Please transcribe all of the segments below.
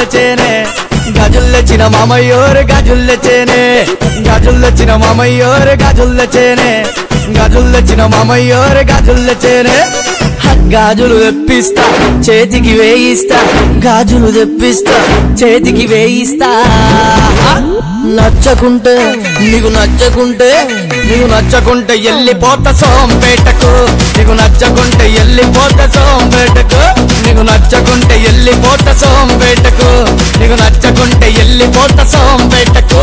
చేనే గజుల్లెచ్చిన మామయ్యోరు గజుల్లెచ్చేనే గజుల్లెచ్చిన మామయ్యోరు గజుల్లెచ్చేనే గజుల్లెచ్చిన మామయ్యోరు గజుల్లెచ్చేనే గాజులు తెప్పిస్తా చేతికి వేయిస్తా గాజులు తెప్పిస్తా చేతికి వేయిస్తా నచ్చకుంటే నీకు నచ్చకుంటే నీకు నచ్చకుంటే ఎల్లిపోత సోంపేటకు నీకు నచ్చకుంటే ఎల్లిపోత సోంపేటకు నీకు నచ్చకుంటే ఎల్లిపోత సోంపేటకు నీకు నచ్చకుంటే ఎల్లిపోత సోంపేటకు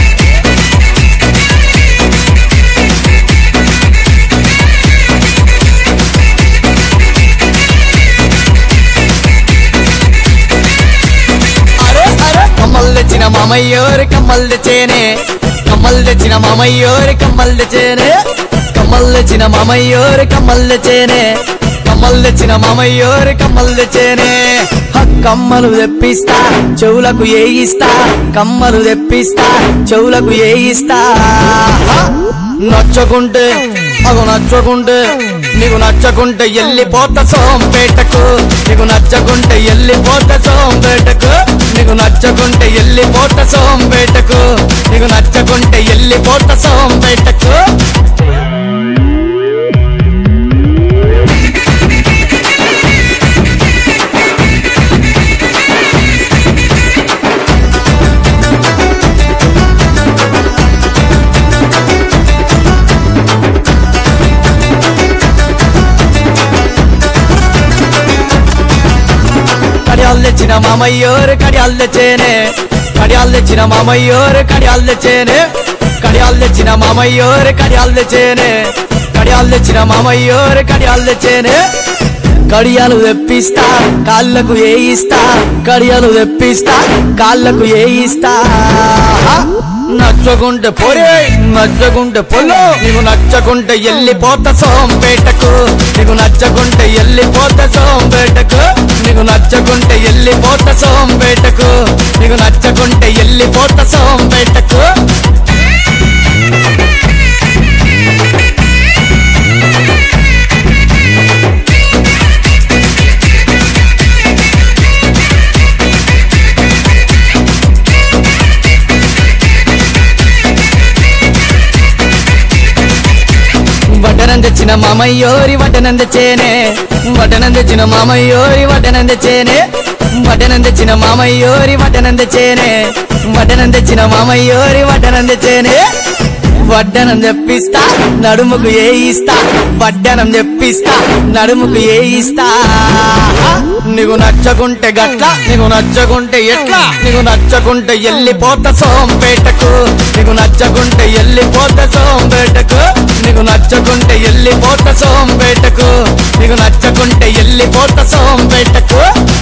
అరే అరే కమ్మలు తెచ్చిన మామయ్యోరి కమ్మలు తెచ్చేనే కమ్మలు తెచ్చిన మామయ్యోరి కమ్మలు తెచ్చేనే కమ్మలు తెచ్చిన మామయ్యోరి కమ్మలు తెచ్చేనే కమ్మలు తెచ్చిన మామయ్యోరి కమ్మలు తెచ్చేనే హ, కమ్మలు తెప్పిస్తా చెవులకు ఏయిస్తా కమ్మలు తెప్పిస్తా చెవులకు ఏయిస్తా హ, నచ్చకుంటే అగు నచ్చకుంటే నీకు నచ్చకుంటే ఎల్లిపోత సోంపేటకు నీకు నచ్చకుంటే ఎల్లిపోత సోంపేటకు నీకు నచ్చకుంటే ఎల్లిపోత సోంపేటకు నీకు నచ్చకుంటే ఎల్లిపోత సోంపేటకు కడియాలు తెచ్చిన మామయ్యోరు కడియాలు తెచ్చేనే కడియాలు తెచ్చిన మామయ్యోరు కడియాలు తెచ్చేనే కడియాలు తెచ్చిన మామయ్యోరు కడియాలు తెచ్చేనే కడియాలు తెచ్చిన మామయ్యోరు కడియాలు తెచ్చేనే కడియాలు తెప్పిస్తా కాళ్ళకు ఏయిస్తా కడియాలు తెప్పిస్తా కాళ్ళకు ఏయిస్తా నచ్చకుంటే పొరే నచ్చకుంటే పొల్లో నీకు నచ్చకుంటే ఎల్లిపోత సోంపేటకు నీకు నచ్చకుంటే ఎల్లిపోత సోంపేటకు నీకు నచ్చకుంటే ఎల్లిపోత సోంపేటకు నీకు నచ్చకుంటే ఎల్లిపోత సోంపేటకు వడ్డనం తెచ్చిన మామయ్యోరి వడ్డనం తెచ్చేనే వడ్డనం తెచ్చిన మామయ్యోరి వడ్డనం తెచ్చేనే వడ్డనం తెచ్చిన మామయ్యోరి వడ్డనం తెచ్చేనే వడ్డనం తెచ్చిన మామయ్యోరి వడ్డనం తెచ్చేనే వడ్డనం తెప్పిస్తా నడుముకు ఏయిస్తా వడ్డనం తెప్పిస్తా నడుముకు ఏయిస్తా నీకు నచ్చకుంటే గట్ల నీకు నచ్చకుంటే ఎట్లా నీకు నచ్చకుంటే ఎల్లిపోత సోంపేటకు నీకు నచ్చకుంటే ఎల్లిపోత సోంపేటకు నీకు నచ్చకుంటే ఎల్లిపోత సోంపేటకు నీకు నచ్చకుంటే ఎల్లిపోత సోంపేటకు